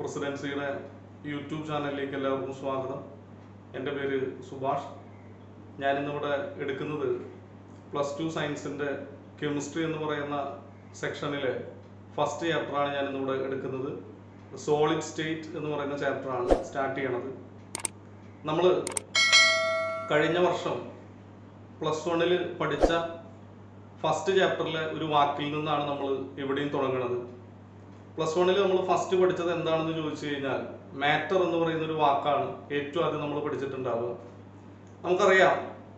പ്രസിഡൻസിയുടെ YouTube ചാനലിലേക്ക് എല്ലാവർക്കും സ്വാഗതം എൻ്റെ പേര് സുഭാഷ് ഞാനിന്നിവിടെ എടുക്കുന്നത് പ്ലസ് ടു സയൻസിൻ്റെ കെമിസ്ട്രി എന്ന് പറയുന്ന സെക്ഷനിലെ ഫസ്റ്റ് ചാപ്റ്ററാണ് ഞാനിന്നിവിടെ എടുക്കുന്നത് സോളിഡ് സ്റ്റേറ്റ് എന്ന് പറയുന്ന ചാപ്റ്ററാണ് സ്റ്റാർട്ട് ചെയ്യണത് നമ്മൾ കഴിഞ്ഞ വർഷം പ്ലസ് വണ്ണിൽ പഠിച്ച ഫസ്റ്റ് ചാപ്റ്ററിലെ ഒരു വാക്കിൽ നിന്നാണ് നമ്മൾ ഇവിടെയും തുടങ്ങുന്നത് പ്ലസ് വണ്ണിൽ നമ്മൾ ഫസ്റ്റ് പഠിച്ചത് എന്താണെന്ന് ചോദിച്ചു കഴിഞ്ഞാൽ മാറ്റർ എന്ന് പറയുന്ന ഒരു വാക്കാണ് ഏറ്റവും ആദ്യം നമ്മൾ പഠിച്ചിട്ടുണ്ടാവുക നമുക്കറിയാം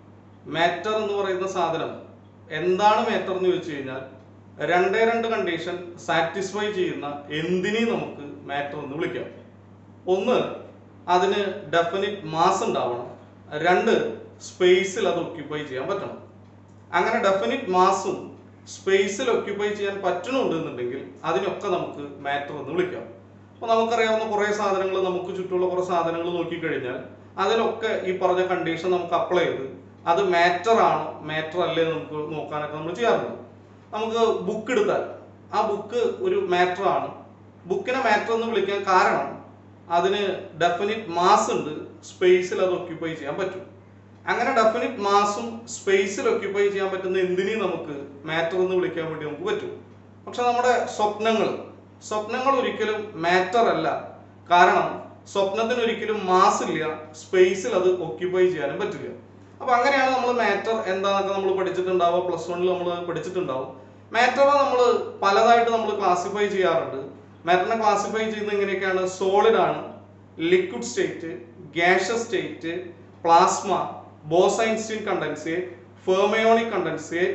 മാറ്റർ എന്ന് പറയുന്ന സാധനം എന്താണ് മാറ്റർ എന്ന് ചോദിച്ചു കഴിഞ്ഞാൽ രണ്ടേ രണ്ട് കണ്ടീഷൻ സാറ്റിസ്ഫൈ ചെയ്യുന്ന എന്തിനേയും നമുക്ക് മാറ്റർ എന്ന് വിളിക്കാം ഒന്ന് അതിന് ഡെഫിനിറ്റ് മാസ് ഉണ്ടാവണം രണ്ട് സ്പേസിൽ അത് ഒക്യുപ്പൈ ചെയ്യാൻ പറ്റണം അങ്ങനെ ഡെഫിനിറ്റ് മാസും സ്പേസിൽ ഒക്യുപ്പൈ ചെയ്യാൻ പറ്റണമെന്നുണ്ടെങ്കിൽ അതിനൊക്കെ നമുക്ക് മാറ്റർ എന്ന് വിളിക്കാം അപ്പോൾ നമുക്കറിയാവുന്ന കുറേ സാധനങ്ങൾ നമുക്ക് ചുറ്റുമുള്ള കുറേ സാധനങ്ങൾ നോക്കിക്കഴിഞ്ഞാൽ അതിലൊക്കെ ഈ പറഞ്ഞ കണ്ടീഷൻ നമുക്ക് അപ്ലൈ ചെയ്ത് അത് മാറ്റർ ആണോ മാറ്റർ അല്ലേ എന്ന് നമുക്ക് നോക്കാനൊക്കെ നമ്മൾ ചെയ്യാറുണ്ട് നമുക്ക് ബുക്ക് എടുത്താൽ ആ ബുക്ക് ഒരു മാറ്റർ ആണ് ബുക്കിനെ മാറ്റർ എന്ന് വിളിക്കാൻ കാരണം അതിന് ഡെഫിനിറ്റ് മാസ് ഉണ്ട് സ്പേസിൽ അത് ഒക്യുപ്പൈ ചെയ്യാൻ പറ്റും അങ്ങനെ ഡെഫിനിറ്റ് മാസും സ്പേസിൽ ഒക്യുപ്പൈ ചെയ്യാൻ പറ്റുന്ന എന്തിനേയും നമുക്ക് മാറ്റർ എന്ന് വിളിക്കാൻ വേണ്ടി നമുക്ക് പറ്റും പക്ഷെ നമ്മുടെ സ്വപ്നങ്ങൾ സ്വപ്നങ്ങൾ ഒരിക്കലും മാറ്റർ അല്ല കാരണം സ്വപ്നത്തിന് ഒരിക്കലും മാസ് ഇല്ല സ്പേസിൽ അത് ഒക്യുപ്പൈ ചെയ്യാനും പറ്റില്ല അപ്പൊ അങ്ങനെയാണ് നമ്മൾ മാറ്റർ എന്താണെന്നൊക്കെ നമ്മൾ പഠിച്ചിട്ടുണ്ടാവുക പ്ലസ് വണ്ണിൽ നമ്മൾ പഠിച്ചിട്ടുണ്ടാവും മാറ്ററെ നമ്മൾ പലതായിട്ട് നമ്മൾ ക്ലാസിഫൈ ചെയ്യാറുണ്ട് മാറ്ററിനെ ക്ലാസിഫൈ ചെയ്യുന്നത് എങ്ങനെയൊക്കെയാണ് സോളിഡ് ആണ് liquid state gaseous state plasma Bose Einstein condensate fermionic condensate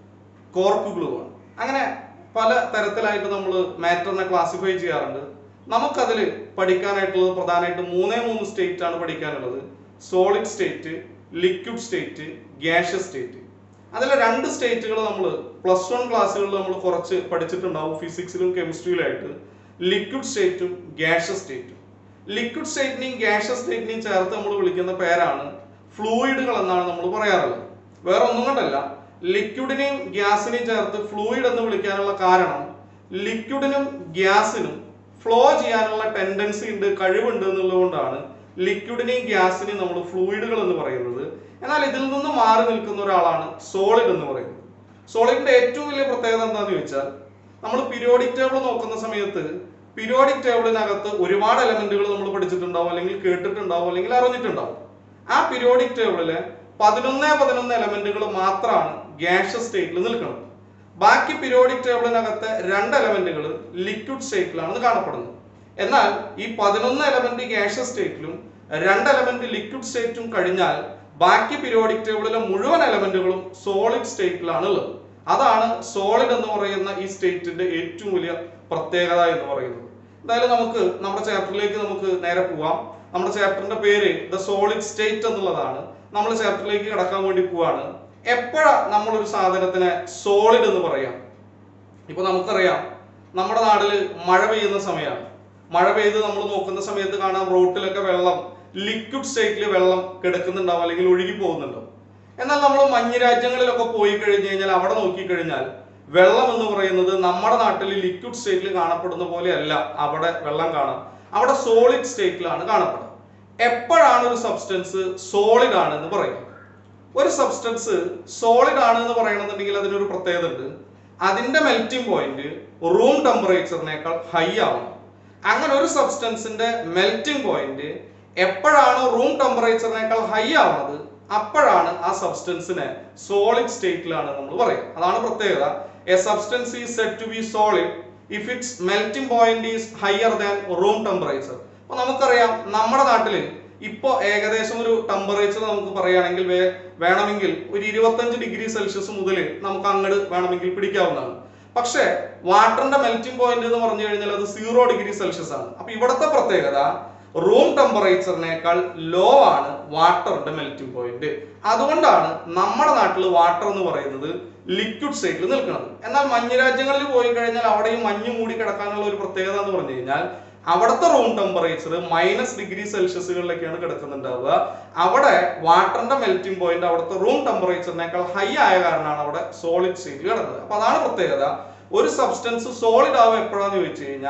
quark glue ആണ് അങ്ങനെ പല തരത്തിലായിട്ട് നമ്മൾ മാറ്ററിനെ ക്ലാസിഫൈ ചെയ്യാറുണ്ട് നമുക്കതിൽ പഠിക്കാനായിട്ടുള്ളത് പ്രധാനമായിട്ട് മൂന്നേ മൂന്ന് സ്റ്റേറ്റ് ആണ് പഠിക്കാനുള്ളത് solid state liquid state gaseous state അതിലെ രണ്ട് സ്റ്റേറ്റുകൾ നമ്മൾ പ്ലസ് വൺ ക്ലാസ്സുകളിൽ നമ്മൾ കുറച്ച് പഠിച്ചിട്ടുണ്ടാവും ഫിസിക്സിലും കെമിസ്ട്രിയിലായിട്ട് ലിക്വിഡ് സ്റ്റേറ്റും ഗ്യാഷസ് സ്റ്റേറ്റും ലിക്വിഡ് സ്റ്റേറ്റിനെയും ഗ്യാഷസ് സ്റ്റേറ്റിനെയും ചേർത്ത് നമ്മൾ വിളിക്കുന്ന പേരാണ് ഫ്ലൂയിഡുകൾ എന്നാണ് നമ്മൾ പറയാറുള്ളത് വേറെ ഒന്നും കൊണ്ടല്ല ലിക്വിഡിനെയും ഗ്യാസിനെയും ചേർത്ത് ഫ്ലൂയിഡ് എന്ന് വിളിക്കാനുള്ള കാരണം ലിക്വിഡിനും ഗ്യാസിനും ഫ്ലോ ചെയ്യാനുള്ള ടെൻഡൻസി ഉണ്ട് കഴിവുണ്ട് എന്നുള്ളതുകൊണ്ടാണ് ലിക്വിഡിനെയും ഗ്യാസിനെയും നമ്മൾ ഫ്ലൂയിഡുകൾ എന്ന് പറയുന്നത് എന്നാൽ ഇതിൽ നിന്ന് മാറി നിൽക്കുന്ന ഒരാളാണ് സോളിഡ് എന്ന് പറയുന്നത് സോളിഡിന്റെ ഏറ്റവും വലിയ പ്രത്യേകത എന്താണെന്ന് ചോദിച്ചാൽ നമ്മൾ പീരിയോഡിക് ടേബിൾ നോക്കുന്ന സമയത്ത് പീരിയോഡിക് ടേബിളിനകത്ത് ഒരുപാട് എലമെന്റുകൾ നമ്മൾ പഠിച്ചിട്ടുണ്ടാവും അല്ലെങ്കിൽ കേട്ടിട്ടുണ്ടാവും അല്ലെങ്കിൽ അറിഞ്ഞിട്ടുണ്ടാവും ആ പീരിയോഡിക് ടേബിളിലെ പതിനൊന്നേ പതിനൊന്ന് എലമെന്റുകൾ മാത്രമാണ് ഗ്യാഷസ് സ്റ്റേറ്റിൽ നിൽക്കുന്നത് ബാക്കി പീരിയോഡിക് ടേബിളിനകത്തെ രണ്ട് എലമെന്റുകൾ ലിക്വിഡ് സ്റ്റേറ്റിലാണ് കാണപ്പെടുന്നത് എന്നാൽ ഈ പതിനൊന്ന് എലമെന്റ് ഗ്യാഷസ് സ്റ്റേറ്റിലും രണ്ട് എലമെന്റ് ലിക്വിഡ് സ്റ്റേറ്റും കഴിഞ്ഞാൽ ബാക്കി പീരിയോഡിക് ടേബിളിലെ മുഴുവൻ എലമെന്റുകളും സോളിഡ് സ്റ്റേറ്റിലാണ് ഉള്ളത് അതാണ് സോളിഡ് എന്ന് പറയുന്ന ഈ സ്റ്റേറ്റിന്റെ ഏറ്റവും വലിയ പ്രത്യേകത എന്ന് പറയുന്നത് എന്തായാലും നമുക്ക് നമ്മുടെ ചാപ്റ്ററിലേക്ക് നമുക്ക് നേരെ പോവാം നമ്മുടെ ചാപ്റ്ററിന്റെ പേര് ദ സോളിഡ് സ്റ്റേറ്റ് എന്നുള്ളതാണ് നമ്മൾ ചാപ്റ്ററിലേക്ക് കടക്കാൻ വേണ്ടി പോവാണ് എപ്പോഴാ നമ്മളൊരു സാധനത്തിനെ സോളിഡ് എന്ന് പറയാം ഇപ്പൊ നമുക്കറിയാം നമ്മുടെ നാട്ടിൽ മഴ പെയ്യുന്ന സമയമാണ് മഴ പെയ്ത് നമ്മൾ നോക്കുന്ന സമയത്ത് കാണാം റോട്ടിലൊക്കെ വെള്ളം ലിക്വിഡ് സ്റ്റേറ്റിൽ വെള്ളം കിടക്കുന്നുണ്ടാവും അല്ലെങ്കിൽ ഒഴുകി പോകുന്നുണ്ടാവും എന്നാൽ നമ്മൾ മഞ്ഞ് രാജ്യങ്ങളിലൊക്കെ പോയി കഴിഞ്ഞു കഴിഞ്ഞാൽ അവിടെ നോക്കിക്കഴിഞ്ഞാൽ വെള്ളം എന്ന് പറയുന്നത് നമ്മുടെ നാട്ടിൽ ലിക്വിഡ് സ്റ്റേറ്റിൽ കാണപ്പെടുന്ന പോലെയല്ല അവിടെ വെള്ളം കാണാം അവിടെ സോളിഡ് സ്റ്റേറ്റിലാണ് കാണപ്പെടുന്നത് എപ്പോഴാണ് ഒരു സബ്സ്റ്റൻസ് സോളിഡ് ആണ് എന്ന് പറയുന്നത് ഒരു സബ്സ്റ്റൻസ് സോളിഡ് ആണ് എന്ന് പറയണമെന്നുണ്ടെങ്കിൽ അതിനൊരു പ്രത്യേകത ഉണ്ട് അതിന്റെ മെൽറ്റിംഗ് പോയിന്റ് റൂം ടെമ്പറേച്ചറിനേക്കാൾ ഹൈ ആവണം അങ്ങനെ ഒരു സബ്സ്റ്റൻസിന്റെ മെൽറ്റിംഗ് പോയിന്റ് എപ്പോഴാണ് റൂം ടെമ്പറേച്ചറിനേക്കാൾ ഹൈ ആവുന്നത് അപ്പോഴാണ് ആ സബ്സ്റ്റൻസിനെ സോളിഡ് സ്റ്റേറ്റിലാണ് നമ്മൾ പറയുക അതാണ് പ്രത്യേകത a substance is set to be solid if its melting point is higher than room temperature അപ്പൊ നമുക്കറിയാം നമ്മുടെ നാട്ടില് ഇപ്പോ ഏകദേശം ഒരു ടെമ്പറേച്ചർ നമുക്ക് പറയുകയാണെങ്കിൽ വേ- വേണമെങ്കിൽ ഒരു ഇരുപത്തഞ്ച് ഡിഗ്രി സെൽഷ്യസ് മുതൽ നമുക്ക് അങ്ങോട്ട് വേണമെങ്കിൽ പിടിക്കാവുന്നതാണ് പക്ഷേ വാട്ടറിന്റെ മെൽറ്റിംഗ് പോയിന്റ് എന്ന് പറഞ്ഞു കഴിഞ്ഞാൽ അത് സീറോ ഡിഗ്രി സെൽഷ്യസ് ആണ് അപ്പൊ ഇവിടുത്തെ പ്രത്യേകത റൂം ടെമ്പറേച്ചറിനേക്കാൾ ലോ ആണ് വാട്ടറിന്റെ മെൽറ്റിംഗ് പോയിന്റ് അതുകൊണ്ടാണ് നമ്മുടെ നാട്ടിൽ വാട്ടർ എന്ന് പറയുന്നത് ലിക്വിഡ് സ്റ്റേറ്റിൽ നിൽക്കുന്നത് എന്നാൽ മഞ്ഞ് രാജ്യങ്ങളിൽ പോയി കഴിഞ്ഞാൽ അവിടെയും മഞ്ഞ് മൂടി കിടക്കാനുള്ള ഒരു പ്രത്യേകത എന്ന് പറഞ്ഞു കഴിഞ്ഞാൽ അവിടുത്തെ റൂം ടെമ്പറേച്ചർ മൈനസ് ഡിഗ്രി സെൽഷ്യസുകളിലൊക്കെയാണ് കിടക്കുന്നുണ്ടാവുക അവിടെ വാട്ടറിന്റെ മെൽറ്റിംഗ് പോയിന്റ് അവിടുത്തെ റൂം ടെമ്പറേച്ചറിനേക്കാൾ ഹൈ ആയ കാരണമാണ് അവിടെ സോളിഡ് സ്റ്റേറ്റിൽ കിടക്കുന്നത് അപ്പൊ അതാണ് പ്രത്യേകത ഒരു സബ്സ്റ്റൻസ് സോളിഡ് ആവുക എപ്പോഴാന്ന് ചോദിച്ചു കഴിഞ്ഞാൽ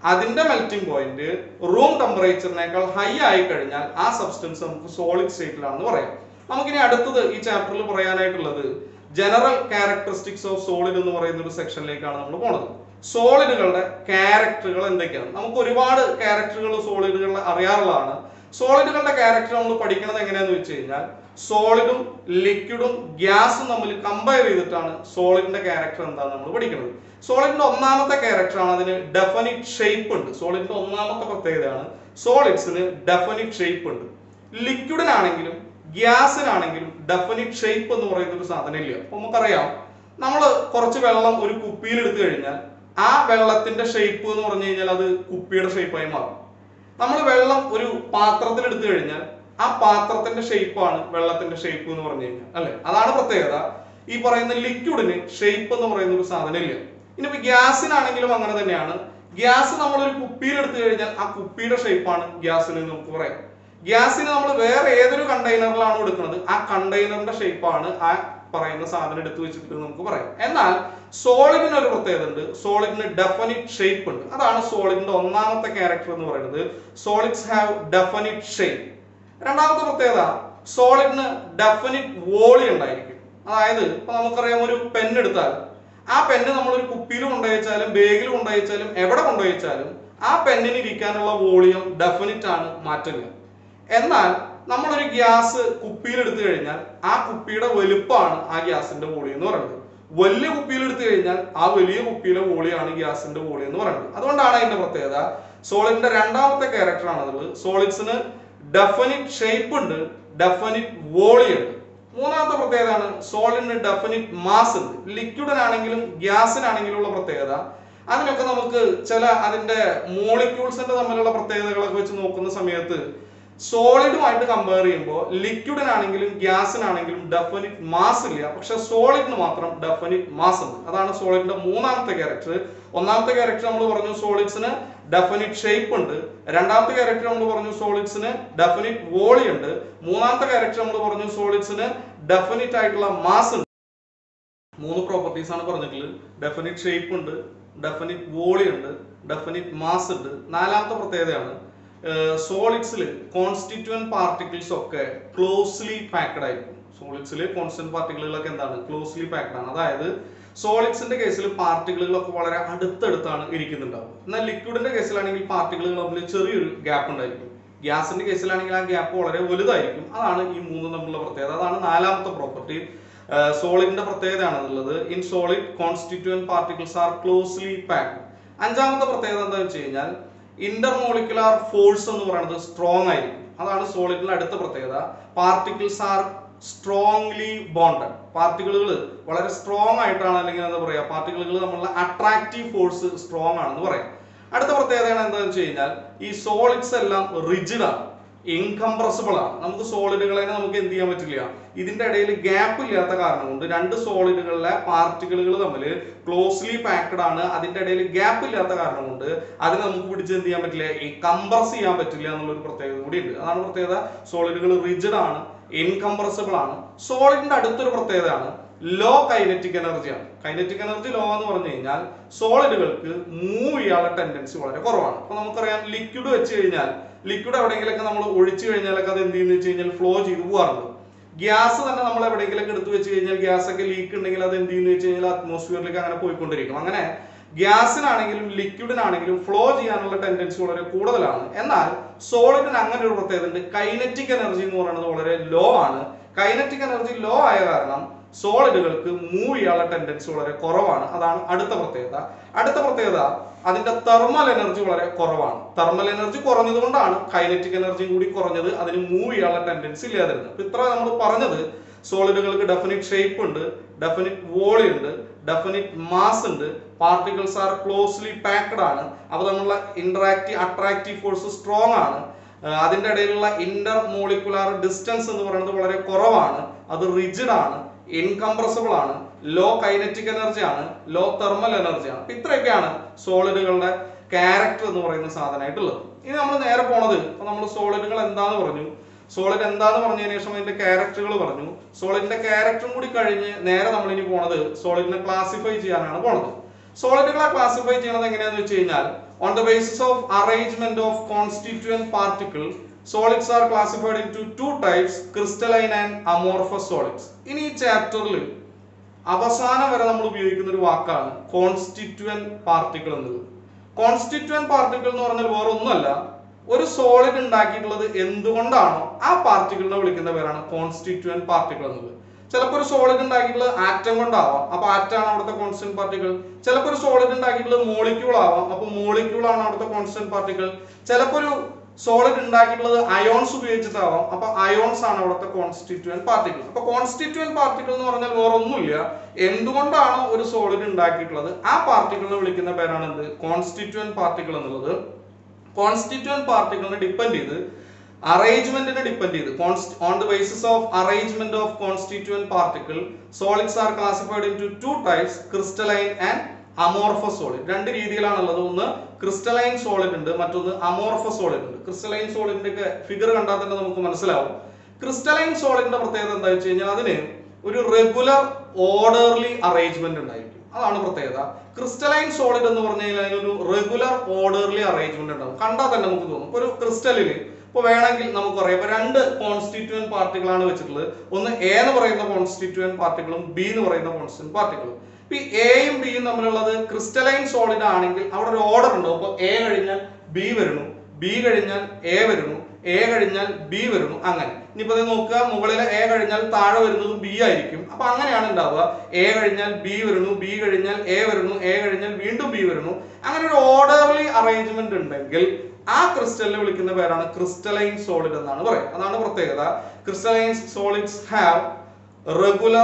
അതിന്റെ മെൽറ്റിംഗ് പോയിന്റ് റൂം ടെമ്പറേച്ചറിനേക്കാൾ ഹൈ ആയി കഴിഞ്ഞാൽ ആ സബ്സ്റ്റൻസ് നമുക്ക് സോളിഡ് സ്റ്റേറ്റിലാണെന്ന് പറയാം നമുക്കിനി അടുത്തത് ഈ ചാപ്റ്ററിൽ പറയാനായിട്ടുള്ളത് ജനറൽ ക്യാരക്ടറിസ്റ്റിക്സ് ഓഫ് സോളിഡ് എന്ന് പറയുന്ന ഒരു സെക്ഷനിലേക്കാണ് നമ്മൾ പോണത് സോളിഡുകളുടെ ക്യാരക്ടറുകൾ എന്തൊക്കെയാണ് നമുക്ക് ഒരുപാട് ക്യാരക്ടറുകൾ സോളിഡുകളിൽ അറിയാറുള്ളതാണ് സോളിഡുകളുടെ ക്യാരക്ടർ നമ്മൾ പഠിക്കുന്നത് എങ്ങനെയാന്ന് വെച്ച് കഴിഞ്ഞാൽ സോളിഡും ലിക്വിഡും ഗ്യാസും തമ്മിൽ കമ്പയർ ചെയ്തിട്ടാണ് സോളിഡിന്റെ ക്യാരക്ടർ എന്താണെന്ന് നമ്മൾ പഠിക്കുന്നത് സോളിഡിന്റെ ഒന്നാമത്തെ ക്യാരക്ടറാണ് അതിന് ഡെഫിനിറ്റ് ഷേപ്പ് ഉണ്ട് സോളിഡിന്റെ ഒന്നാമത്തെ പ്രത്യേകതയാണ് സോളിഡ്സിന് ഡെഫിനിറ്റ് ഷേപ്പ് ഉണ്ട് ലിക്വിഡിനാണെങ്കിലും ഗ്യാസിനാണെങ്കിലും ഡെഫിനിറ്റ് ഷേപ്പ് എന്ന് പറയുന്ന ഒരു സാധനം ഇല്ല അപ്പൊ നമുക്കറിയാം നമ്മൾ കുറച്ച് വെള്ളം ഒരു കുപ്പിയിൽ എടുത്തു കഴിഞ്ഞാൽ ആ വെള്ളത്തിന്റെ ഷേപ്പ് എന്ന് പറഞ്ഞു കഴിഞ്ഞാൽ അത് കുപ്പിയുടെ ഷേപ്പായി മാറും നമ്മൾ വെള്ളം ഒരു പാത്രത്തിൽ എടുത്തു കഴിഞ്ഞാൽ ആ പാത്രത്തിന്റെ ഷേപ്പാണ് വെള്ളത്തിന്റെ ഷേപ്പ് എന്ന് പറഞ്ഞു കഴിഞ്ഞാൽ അല്ലെ അതാണ് പ്രത്യേകത ഈ പറയുന്ന ലിക്വിഡിന് ഷേപ്പ് എന്ന് പറയുന്ന ഒരു സാധനം ഇല്ല ഇനിയിപ്പോ ഗ്യാസിനാണെങ്കിലും അങ്ങനെ തന്നെയാണ് ഗ്യാസ് നമ്മൾ ഒരു കുപ്പിയിൽ എടുത്തു കഴിഞ്ഞാൽ ആ കുപ്പിയുടെ ഷേപ്പാണ് ഗ്യാസിന് എന്ന് നമുക്ക് പറയാം ഗ്യാസിന് നമ്മൾ വേറെ ഏതൊരു കണ്ടെയ്നറിലാണ് എടുക്കുന്നത് ആ കണ്ടെയ്നറിന്റെ ഷേപ്പാണ് ആ പറയുന്ന സാധനം എടുത്തു വെച്ചിട്ട് നമുക്ക് പറയാം എന്നാൽ സോളിഡിന് ഒരു പ്രത്യേകത ഉണ്ട് സോളിഡിന് ഡെഫിനിറ്റ് ഷേപ്പ് ഉണ്ട് അതാണ് സോളിഡിന്റെ ഒന്നാമത്തെ ക്യാരക്ടർ എന്ന് പറയുന്നത് സോളിഡ്സ് ഹാവ് ഡെഫിനിറ്റ് ഷേപ്പ് രണ്ടാമത്തെ പ്രത്യേകത സോളിഡിന് ഡെഫിനിറ്റ് വോളി ഉണ്ടായിരിക്കും അതായത് ഇപ്പൊ നമുക്കറിയാം ഒരു പെൻ എടുത്താൽ ആ പെന്ന് നമ്മൾ ഒരു കുപ്പിയിൽ കൊണ്ടുവച്ചാലും ബാഗിൽ കൊണ്ടുവച്ചാലും എവിടെ കൊണ്ടുവച്ചാലും ആ പെന്നിന് ഇരിക്കാനുള്ള വോളിയം ഡെഫിനിറ്റ് ആണ് മാറ്റില്ല എന്നാൽ നമ്മളൊരു ഗ്യാസ് കുപ്പിയിൽ എടുത്തു കഴിഞ്ഞാൽ ആ കുപ്പിയുടെ വലുപ്പമാണ് ആ ഗ്യാസിന്റെ വോളിയം എന്ന് പറയുന്നത് വലിയ കുപ്പിയിൽ എടുത്തു കഴിഞ്ഞാൽ ആ വലിയ കുപ്പിയിലെ വോളിയാണ് ഗ്യാസിന്റെ വോളിയം എന്ന് പറയുന്നത് അതുകൊണ്ടാണ് അതിന്റെ പ്രത്യേകത സോളിഡിന്റെ രണ്ടാമത്തെ ക്യാരക്ടർ ആണത് സോളിഡ്സിന് ഡെഫിനിറ്റ് ഷേപ്പ് ഉണ്ട് ഡെഫിനിറ്റ് വോളി ഉണ്ട് മൂന്നാമത്തെ പ്രത്യേകതയാണ് സോളിഡിന് ഡെഫിനിറ്റ് മാസ് ഉണ്ട് ലിക്വിഡിനാണെങ്കിലും ഗ്യാസിനാണെങ്കിലും ഉള്ള പ്രത്യേകത അതിനൊക്കെ നമുക്ക് ചില അതിന്റെ മോളിക്യൂൾസിന്റെ തമ്മിലുള്ള പ്രത്യേകതകളൊക്കെ വെച്ച് നോക്കുന്ന സമയത്ത് സോളിഡുമായിട്ട് കമ്പയർ ചെയ്യുമ്പോൾ ലിക്വിഡിനാണെങ്കിലും ഗ്യാസിനാണെങ്കിലും ഡെഫിനിറ്റ് മാസ് ഇല്ല പക്ഷെ സോളിഡിന് മാത്രം ഡെഫിനിറ്റ് മാസ് ഉണ്ട് അതാണ് സോളിഡിന്റെ മൂന്നാമത്തെ ക്യാരക്ടർ ഒന്നാമത്തെ ക്യാരക്ടർ നമ്മൾ പറഞ്ഞു സോളിഡ്സിന് ഡെഫിനിറ്റ് ഷേപ്പ് ഉണ്ട് രണ്ടാമത്തെ ക്യാരക്ടർ നമ്മൾ പറഞ്ഞു സോളിഡ്സിന് ഡെഫിനിറ്റ് വോളി ഉണ്ട് മൂന്നാമത്തെ ക്യാരക്ടർ നമ്മൾ പറഞ്ഞു സോളിഡ്സിന് ഡെഫിനിറ്റ് ആയിട്ടുള്ള മാസ് ഉണ്ട് മൂന്ന് പ്രോപ്പർട്ടീസ് ആണ് പറഞ്ഞിട്ടുള്ളത് ഡെഫിനിറ്റ് ഷേപ്പ് ഉണ്ട് ഡെഫിനിറ്റ് വോളി ഉണ്ട് ഡെഫിനിറ്റ് മാസ് ഉണ്ട് നാലാമത്തെ പ്രത്യേകതയാണ് സോളിഡ്സിൽ കോൺസ്റ്റിറ്റ്യൂവൻ പാർട്ടിക്കിൾസ് ഒക്കെ ക്ലോസ്ലി പാക്ഡ് ആയിരിക്കും സോളിഡ്സിൽ കോൺസ്റ്റന്റ് പാർട്ടിക്കിളുകളൊക്കെ എന്താണ് ക്ലോസ്ലി പാക്ഡ് ആണ് അതായത് സോളിഡ്സിന്റെ കേസിൽ പാർട്ടിക്കിളുകളൊക്കെ വളരെ അടുത്തടുത്താണ് ഇരിക്കുന്നുണ്ടാവും എന്നാൽ ലിക്വിഡിന്റെ കേസിലാണെങ്കിൽ പാർട്ടിക്കിളുകൾ തമ്മിൽ ചെറിയൊരു ഗ്യാപ്പ് ഉണ്ടായിരിക്കും ഗ്യാസിന്റെ കേസിലാണെങ്കിൽ ആ ഗ്യാപ്പ് വളരെ വലുതായിരിക്കും അതാണ് ഈ മൂന്ന് തമ്മിലുള്ള പ്രത്യേകത അതാണ് നാലാമത്തെ പ്രോപ്പർട്ടി സോളിഡിന്റെ പ്രത്യേകതയാണെന്നുള്ളത് in solid constituent particles are closely packed അഞ്ചാമത്തെ പ്രത്യേകത എന്താ വെച്ച് കഴിഞ്ഞാൽ ഇന്റർമോളിക്കുലാർ ഫോഴ്സ് എന്ന് പറയുന്നത് സ്ട്രോങ് ആയിരിക്കും അതാണ് സോളിഡിന്റെ അടുത്ത പ്രത്യേകത പാർട്ടിക്കിൾസ് ആർ സ്ട്രോങ്ലി ബോണ്ടഡ് പാർട്ടിക്കിളുകൾ വളരെ സ്ട്രോങ് ആയിട്ടാണ് അല്ലെങ്കിൽ എന്താ പറയുക പാർട്ടിക്കിളുകൾ തമ്മിലുള്ള അട്രാക്റ്റീവ് ഫോഴ്സ് സ്ട്രോങ് ആണെന്ന് പറയാം അടുത്ത പ്രത്യേകതയാണ് എന്താണെന്ന് വെച്ച് കഴിഞ്ഞാൽ ഈ സോളിഡ്സ് എല്ലാം റിജിഡ് ആണ് ഇൻകംപ്രസിബിൾ ആണ് നമുക്ക് സോളിഡുകളെ നമുക്ക് എന്ത് ചെയ്യാൻ പറ്റില്ല ഇതിന്റെ ഇടയിൽ ഗ്യാപ്പ് ഇല്ലാത്ത കാരണം കൊണ്ട് രണ്ട് സോളിഡുകളിലെ പാർട്ടിക്കിളുകൾ തമ്മിൽ ക്ലോസ്ലി പാക്ഡ് ആണ് അതിന്റെ ഇടയിൽ ഗ്യാപ്പ് ഇല്ലാത്ത കാരണം കൊണ്ട് അതിനെ നമുക്ക് പിടിച്ച് എന്ത് ചെയ്യാൻ പറ്റില്ല ഈ കംപ്രസ് ചെയ്യാൻ പറ്റില്ല എന്നുള്ളൊരു പ്രത്യേകത കൂടി ഉണ്ട് അതാണ് പ്രത്യേകത സോളിഡുകൾ റിജിഡ് ആണ് ഇൻകംപ്രസിബിൾ ആണ് സോളിഡിന്റെ അടുത്തൊരു പ്രത്യേകതയാണ് ലോ കൈനറ്റിക് എനർജിയാണ് കൈനറ്റിക് എനർജി ലോ എന്ന് പറഞ്ഞു കഴിഞ്ഞാൽ സോളിഡുകൾക്ക് മൂവ് ചെയ്യാനുള്ള ടെൻഡൻസി വളരെ കുറവാണ് അപ്പൊ നമുക്കറിയാം ലിക്വിഡ് വെച്ച് കഴിഞ്ഞാൽ ലിക്വിഡ് എവിടെയെങ്കിലൊക്കെ നമ്മൾ ഒഴിച്ചു കഴിഞ്ഞാലൊക്കെ അത് എന്ത് ചെയ്യുന്നു വെച്ച് കഴിഞ്ഞാൽ ഫ്ലോ ചെയ്ത് പോകാറുണ്ട് ഗ്യാസ് തന്നെ നമ്മൾ എവിടെയെങ്കിലൊക്കെ എടുത്തു വെച്ച് കഴിഞ്ഞാൽ ഗ്യാസ് ഒക്കെ ലീക്ക് ഉണ്ടെങ്കിൽ അത് എന്ത് ചെയ്യുന്നു വെച്ച് കഴിഞ്ഞാൽ അറ്റ്മോസ്ഫിയറിലേക്ക് അങ്ങനെ പോയിക്കൊണ്ടിരിക്കും അങ്ങനെ ഗ്യാസിനാണെങ്കിലും ലിക്വിഡിനാണെങ്കിലും ഫ്ലോ ചെയ്യാനുള്ള ടെൻഡൻസി വളരെ കൂടുതലാണ് എന്നാൽ സോളിഡിന് അങ്ങനെ ഒരു പ്രത്യേകത ഉണ്ട് കൈനറ്റിക് എനർജി എന്ന് പറയുന്നത് വളരെ ലോ ആണ് കൈനറ്റിക് എനർജി ലോ ആയ കാരണം സോളിഡുകൾക്ക് മൂവ് ചെയ്യാനുള്ള ടെൻഡൻസി വളരെ കുറവാണ് അതാണ് അടുത്ത പ്രത്യേകത അടുത്ത പ്രത്യേകത അതിന്റെ തെർമൽ എനർജി വളരെ കുറവാണ് തെർമൽ എനർജി കുറഞ്ഞത് കൊണ്ടാണ് കൈനറ്റിക് എനർജി കൂടി കുറഞ്ഞത് അതിന് മൂവ് ചെയ്യാനുള്ള ടെൻഡൻസി ഇല്ലാതിരുന്നത് അപ്പൊ ഇത്ര നമ്മൾ പറഞ്ഞത് സോളിഡുകൾക്ക് ഡെഫിനിറ്റ് ഷേപ്പ് ഉണ്ട് ഡെഫിനിറ്റ് വോളി ഉണ്ട് ഡെഫിനിറ്റ് മാസ് ഉണ്ട് പാർട്ടിക്കിൾസ് ആർ ക്ലോസ്ലി പാക്ഡ് ആണ് അവ തമ്മിലുള്ള ഇന്ററാക്റ്റീവ് അട്രാക്റ്റീവ് ഫോഴ്സ് സ്ട്രോങ് ആണ് ആഹ് അതിന്റെ ഇടയിലുള്ള ഇന്റർ മോളിക്കുലാർ ഡിസ്റ്റൻസ് എന്ന് പറയുന്നത് വളരെ കുറവാണ് അത് റിജിഡ് ആണ് ഇൻകംപ്രസിബിൾ ആണ് ലോ കൈനറ്റിക് എനർജി ആണ് ലോ തെർമൽ എനർജി ആണ് അപ്പൊ ഇത്രയൊക്കെയാണ് സോളിഡുകളുടെ ക്യാരക്ടർ എന്ന് പറയുന്ന സാധനമായിട്ടുള്ളത് ഇനി നമ്മൾ നേരെ പോണത് ഇപ്പൊ നമ്മൾ സോളിഡുകൾ എന്താന്ന് പറഞ്ഞു സോളിഡ് എന്താന്ന് പറഞ്ഞതിന് ശേഷം അതിന്റെ ക്യാരക്ടറുകൾ പറഞ്ഞു സോളിഡിന്റെ ക്യാരക്ടറും കൂടി കഴിഞ്ഞ് നേരെ നമ്മൾ ഇനി പോണത് സോളിഡിനെ ക്ലാസിഫൈ ചെയ്യാനാണ് പോണത് സോളിഡുകളെ ക്ലാസിഫൈ ചെയ്യണത് എങ്ങനെയാന്ന് വെച്ച് കഴിഞ്ഞാൽ on the basis of arrangement of constituent particle solids are classified into two types crystalline and amorphous solids ഇനി ഈ ചാപ്റ്ററിൽ അവസാനം വരെ നമ്മൾ ഉപയോഗിക്കുന്ന ഒരു വാക്കാണ് കോൺസ്റ്റിറ്റ്യൂവന്റ് പാർട്ടിക്കിൾ എന്നത് കോൺസ്റ്റിറ്റ്യൂവന്റ് പാർട്ടിക്കിൾ എന്ന് പറഞ്ഞാൽ വേറെ ഒന്നുമല്ല ഒരു സോളിഡ് ഉണ്ടാക്കിയിട്ടുള്ളത് എന്തുകൊണ്ടാണോ ആ പാർട്ടിക്കിളിനെ വിളിക്കുന്ന പേരാണ് കോൺസ്റ്റിറ്റ്യൂവന്റ് പാർട്ടിക്കിൾ എന്നത് ചിലപ്പോൾ ഒരു സോളിഡ് ഉണ്ടാക്കിയിട്ടുള്ളത് ആറ്റം കൊണ്ടാവാം അപ്പൊ ആറ്റാണ് അവിടുത്തെ കോൺസ്റ്റന്റ് പാർട്ടിക്കിൾ ചിലപ്പോൾ ഒരു സോളിഡ് ഉണ്ടാക്കിയിട്ടുള്ളത് മോളിക്യൂൾ ആവാം അപ്പൊ മോളിക്യൂൾ ആണ് അവിടുത്തെ കോൺസ്റ്റന്റ് പാർട്ടിക്കിൾ ചിലപ്പോൾ ഒരു സോളിഡ് ഉണ്ടാക്കിയിട്ടുള്ളത് അയോൺസ് ഉപയോഗിച്ചിട്ടാവാം അപ്പൊ അയോൺസ് ആണ് അവിടുത്തെ കോൺസ്റ്റിറ്റ്യൂവന്റ് പാർട്ടിക്കിൾ അപ്പൊ കോൺസ്റ്റിറ്റ്യൂവന്റ് പാർട്ടിക്കിൾ എന്ന് പറഞ്ഞാൽ വേറെ ഒന്നുമില്ല എന്തുകൊണ്ടാണോ ഒരു സോളിഡ് ഉണ്ടാക്കിയിട്ടുള്ളത് ആ പാർട്ടിക്കിളിനെ വിളിക്കുന്ന പേരാണ് എന്ത് കോൺസ്റ്റിറ്റ്യൂവന്റ് പാർട്ടിക്കിൾ എന്നുള്ളത് കോൺസ്റ്റിറ്റ്യൂവന്റ് പാർട്ടിക്കിളിനെ ഡിപ്പെൻഡ് ചെയ്ത് അറേഞ്ച്മെന്റിനെ ഡിപ്പെൻഡ് ചെയ്ത് on the basis of arrangement of constituent particle solids are classified into two types crystalline and amorphous solid രണ്ട് രീതിയിലാണുള്ളത് ഒന്ന് ക്രിസ്റ്റലൈൻ സോളിഡ് ഉണ്ട് മറ്റൊന്ന് അമോർഫസ് സോളിഡ് ഉണ്ട് ക്രിസ്റ്റലൈൻ സോളിഡിന്റെ ഒക്കെ ഫിഗർ കണ്ടാൽ തന്നെ നമുക്ക് മനസ്സിലാവും ക്രിസ്റ്റലൈൻ സോളിഡിന്റെ പ്രത്യേകത എന്താ വെച്ച് കഴിഞ്ഞാൽ അതിന് ഒരു റെഗുലർ ഓർഡർലി അറേഞ്ച്മെന്റ് ഉണ്ടായിരിക്കും അതാണ് പ്രത്യേകത ക്രിസ്റ്റലൈൻ സോളിഡ് എന്ന് പറഞ്ഞു കഴിഞ്ഞാൽ അതിനൊരു റെഗുലർ ഓർഡർലി അറേഞ്ച്മെന്റ് ഉണ്ടാവും കണ്ടാൽ തന്നെ നമുക്ക് തോന്നും ഇപ്പൊ ഒരു ക്രിസ്റ്റലില് ഇപ്പൊ വേണമെങ്കിൽ നമുക്കറിയാം ഇപ്പൊ രണ്ട് കോൺസ്റ്റിറ്റ്യൂവന്റ് പാർട്ടികളാണ് വെച്ചിട്ടുള്ളത് ഒന്ന് എ എന്ന് പറയുന്ന കോൺസ്റ്റിറ്റ്യൂവന്റ് പാർട്ടികളും ബി എന്ന് പറയുന്ന കോൺസ്റ്റിറ്റ്യൂവന്റ് പാർട്ടികളും ഇപ്പൊ ഈ എയും ബിയും തമ്മിലുള്ളത് ക്രിസ്റ്റലൈൻ സോളിഡ് ആണെങ്കിൽ അവിടെ ഒരു ഓർഡർ ഉണ്ടാവും അപ്പൊ എ കഴിഞ്ഞാൽ ബി വരുന്നു ബി കഴിഞ്ഞാൽ എ വരുന്നു എ കഴിഞ്ഞാൽ ബി വരുന്നു അങ്ങനെ ഇനിയിപ്പോ ഇത് നോക്കുക മുകളിലെ എ കഴിഞ്ഞാൽ താഴെ വരുന്നത് ബി ആയിരിക്കും അപ്പൊ അങ്ങനെയാണ് ഉണ്ടാവുക എ കഴിഞ്ഞാൽ ബി വരുന്നു ബി കഴിഞ്ഞാൽ എ വരുന്നു എ കഴിഞ്ഞാൽ വീണ്ടും ബി വരുന്നു അങ്ങനെ ഒരു ഓർഡർലി അറേഞ്ച്മെന്റ് ഉണ്ടെങ്കിൽ ആ ക്രിസ്റ്റലിനെ വിളിക്കുന്ന പേരാണ് ക്രിസ്റ്റലൈൻ സോളിഡ് എന്നാണ് പറയുക അതാണ് പ്രത്യേകത crystalline solids have regular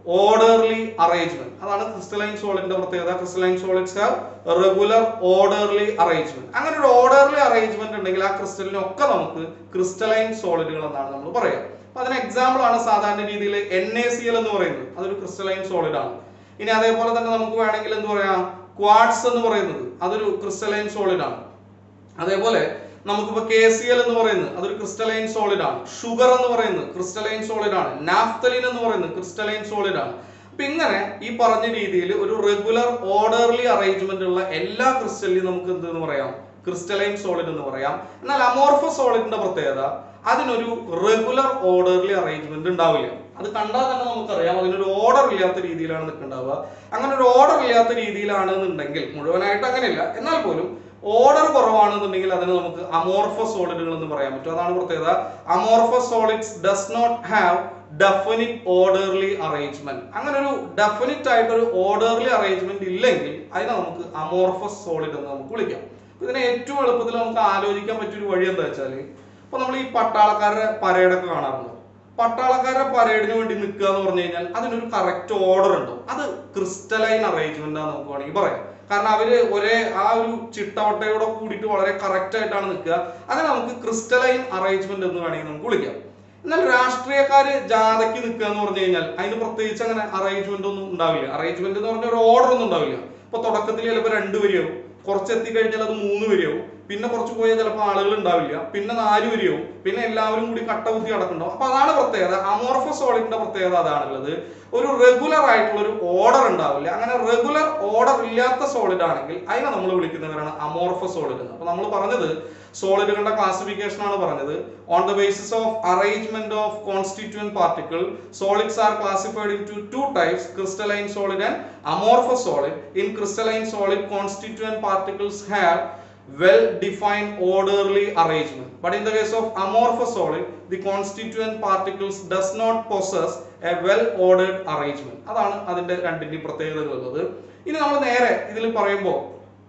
orderly arrangement അതാണ് ക്രിസ്റ്റലൈൻ സോളിഡിന്റെ പ്രത്യേകത crystalline solids have regular orderly arrangement അങ്ങനെ ഒരു ഓർഡർലി അറേഞ്ച്മെന്റ് ഉണ്ടെങ്കിൽ ആ ക്രിസ്റ്റലിനൊക്കെ നമുക്ക് ക്രിസ്റ്റലൈൻ സോളിഡുകൾ എന്നാണ് നമ്മൾ പറയുക അപ്പൊ അതിന് എക്സാമ്പിൾ ആണ് സാധാരണ രീതിയിൽ എൻ എ സി എൽ എന്ന് പറയുന്നത് അതൊരു ക്രിസ്റ്റലൈൻ സോളിഡ് ആണ് ഇനി അതേപോലെ തന്നെ നമുക്ക് വേണമെങ്കിൽ എന്ത് പറയാം ക്വാഡ്സ് എന്ന് പറയുന്നത് അതൊരു ക്രിസ്റ്റലൈൻ സോളിഡ് ആണ് അതേപോലെ നമുക്കിപ്പോ കെ സി എൽ എന്ന് പറയുന്നത് അതൊരു ക്രിസ്റ്റലൈൻ സോളിഡ് ആണ് ഷുഗർ എന്ന് പറയുന്നത് ക്രിസ്റ്റലൈൻ സോളിഡ് ആണ് നാഫ്തലിൻ എന്ന് പറയുന്നത് ക്രിസ്റ്റലൈൻ സോളിഡ് ആണ് അപ്പൊ ഇങ്ങനെ ഈ പറഞ്ഞ രീതിയിൽ ഒരു റെഗുലർ ഓർഡർലി അറേഞ്ച്മെന്റ് ഉള്ള എല്ലാ ക്രിസ്റ്റലിനും നമുക്ക് എന്ത് എന്ന് പറയാം ക്രിസ്റ്റലൈൻ സോളിഡ് എന്ന് പറയാം എന്നാൽ അമോർഫസ് സോളിഡിന്റെ പ്രത്യേകത അതിനൊരു റെഗുലർ ഓർഡർലി അറേഞ്ച്മെന്റ് ഉണ്ടാവില്ല അത് കണ്ടാൽ തന്നെ നമുക്കറിയാം അതിനൊരു ഓർഡർ ഇല്ലാത്ത രീതിയിലാണ് നിൽക്കുന്നുണ്ടാവുക അങ്ങനെ ഒരു ഓർഡർ ഇല്ലാത്ത രീതിയിലാണെന്നുണ്ടെങ്കിൽ മുഴുവനായിട്ട് അങ്ങനെയില്ല എന്നാൽ പോലും ഓർഡർ കുറവാണെന്നുണ്ടെങ്കിൽ അതിന് നമുക്ക് അമോർഫസ് സോളിഡുകൾ എന്ന് പറയാൻ പറ്റും അതാണ് പ്രത്യേകത amorphous solids does not have definite orderly arrangement അങ്ങനെ ഒരു ഡെഫിനിറ്റ് ആയിട്ട് ഒരു ഓർഡർലി അറേഞ്ച്മെന്റ് ഇല്ലെങ്കിൽ അതിനെ നമുക്ക് അമോർഫസ് സോളിഡ് എന്ന് നമുക്ക് വിളിക്കാം അപ്പൊ ഇതിനെ ഏറ്റവും എളുപ്പത്തിൽ നമുക്ക് ആലോചിക്കാൻ പറ്റിയ ഒരു വഴി എന്താ വെച്ചാല് ഇപ്പൊ നമ്മൾ ഈ പട്ടാളക്കാരുടെ പരേഡൊക്കെ കാണാറുണ്ട് പട്ടാളക്കാരുടെ പരേഡിന് വേണ്ടി നിൽക്കുക എന്ന് പറഞ്ഞു കഴിഞ്ഞാൽ അതിനൊരു കറക്റ്റ് ഓർഡർ ഉണ്ട് അത് ക്രിസ്റ്റലൈൻ അറേഞ്ച്മെന്റ് ആണ് നമുക്ക് വേണമെങ്കിൽ പറയാം കാരണം അവര് ഒരേ ആ ഒരു ചിട്ടവട്ടയോടെ കൂടിയിട്ട് വളരെ കറക്റ്റ് ആയിട്ടാണ് നിൽക്കുക അതിനെ നമുക്ക് ക്രിസ്റ്റലൈൻ അറേഞ്ച്മെന്റ് എന്ന് വേണമെങ്കിൽ നമുക്ക് വിളിക്കാം എന്നാൽ രാഷ്ട്രീയക്കാര് ജാഥയ്ക്ക് നിൽക്കുക എന്ന് പറഞ്ഞു കഴിഞ്ഞാൽ അതിന് പ്രത്യേകിച്ച് അങ്ങനെ അറേഞ്ച്മെന്റ് ഒന്നും ഉണ്ടാവില്ല അറേഞ്ച്മെന്റ് എന്ന് പറഞ്ഞ ഒരു ഓർഡർ ഒന്നും ഉണ്ടാവില്ല ഇപ്പൊ തുടക്കത്തിൽ ചിലപ്പോൾ രണ്ട് വരിയാവും കുറച്ച് എത്തിക്കഴിഞ്ഞാൽ അത് മൂന്ന് വരിയാവും പിന്നെ കുറച്ച് പോയാൽ ചിലപ്പോൾ ആളുകൾ ഉണ്ടാവില്ല പിന്നെ നാല് വരിയാവും പിന്നെ എല്ലാവരും കൂടി കട്ട കുത്തി കിടക്കുന്നുണ്ടാവും അപ്പൊ അതാണ് പ്രത്യേകത അമോർഫസ് സോളിഡിന്റെ പ്രത്യേകത അതാണുള്ളത് ഒരു റെഗുലർ ആയിട്ടുള്ള ഒരു ഓർഡർ ഉണ്ടാവില്ല അങ്ങനെ റെഗുലർ ഓർഡർ ഇല്ലാത്ത സോളിഡ് ആണെങ്കിൽ അതിനെ നമ്മൾ വിളിക്കുന്നവരാണ് അമോർഫസ് സോളിഡ് എന്ന് അപ്പൊ നമ്മൾ പറഞ്ഞത് സോളിഡുകളുടെ ക്ലാസിഫിക്കേഷൻ ആണ് പറഞ്ഞത് on the basis of arrangement of constituent particle solids are classified into two types crystalline solid and amorphous solid in crystalline solid constituent particles have well defined orderly arrangement but in the case of amorphous solid the constituent particles does not possess a well ordered arrangement അതാണ് അതിന്റെ രണ്ടിന്റെയും പ്രത്യേകതകൾ ഉള്ളത് ഇനി നമ്മൾ നേരെ ഇതിൽ പറയുമ്പോൾ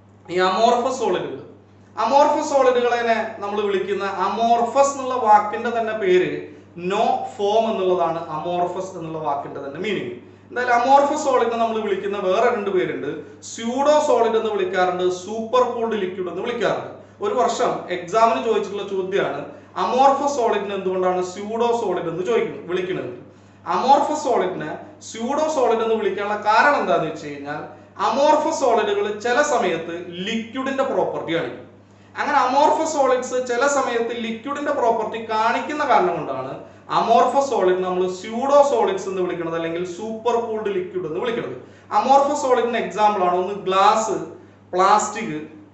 ഈ അമോർഫസ് സോളിഡുകൾ അമോർഫസ് സോളിഡുകളെ നമ്മൾ വിളിക്കുന്ന അമോർഫസ് എന്നുള്ള വാക്കിന്റെ തന്നെ പേര് നോ ഫോം എന്നുള്ളതാണ് അമോർഫസ് എന്നുള്ള വാക്കിന്റെ തന്നെ മീനിങ് എന്തായാലും അമോർഫസ് സോളിഡിനെ നമ്മൾ വിളിക്കുന്ന വേറെ രണ്ട് പേരുണ്ട് സ്യൂഡോ സോളിഡ് എന്ന് വിളിക്കാറുണ്ട് സൂപ്പർ കൂൾഡ് ലിക്വിഡ് എന്ന് വിളിക്കാറുണ്ട് ഒരു വർഷം എക്സാമിന് ചോദിച്ചിട്ടുള്ള ചോദ്യമാണ് അമോർഫസ് സോളിഡിന് എന്തുകൊണ്ടാണ് സ്യൂഡോ സോളിഡ് എന്ന് ചോദിക്കുന്നത് വിളിക്കുന്നത് അമോർഫസ് സോളിഡിനെ സ്യൂഡോ സോളിഡ് എന്ന് വിളിക്കാനുള്ള കാരണം എന്താണെന്ന് വെച്ച് കഴിഞ്ഞാൽ അമോർഫസ് സോളിഡുകൾ ചില സമയത്ത് ലിക്വിഡിന്റെ പ്രോപ്പർട്ടി കാണിക്കും അങ്ങനെ അമോർഫസ് സോളിഡ്സ് ചില സമയത്ത് ലിക്വിഡിന്റെ പ്രോപ്പർട്ടി കാണിക്കുന്ന കാരണം കൊണ്ടാണ് അമോർഫസ് സോളിഡ് നമ്മൾ സ്യൂഡോ സോളിഡ്സ് എന്ന് വിളിക്കുന്നത് അല്ലെങ്കിൽ സൂപ്പർ കൂൾഡ് ലിക്വിഡ് എന്ന് വിളിക്കുന്നത് അമോർഫസ് സോളിഡിന് എക്സാമ്പിൾ ആണ് ഒന്ന് glass plastic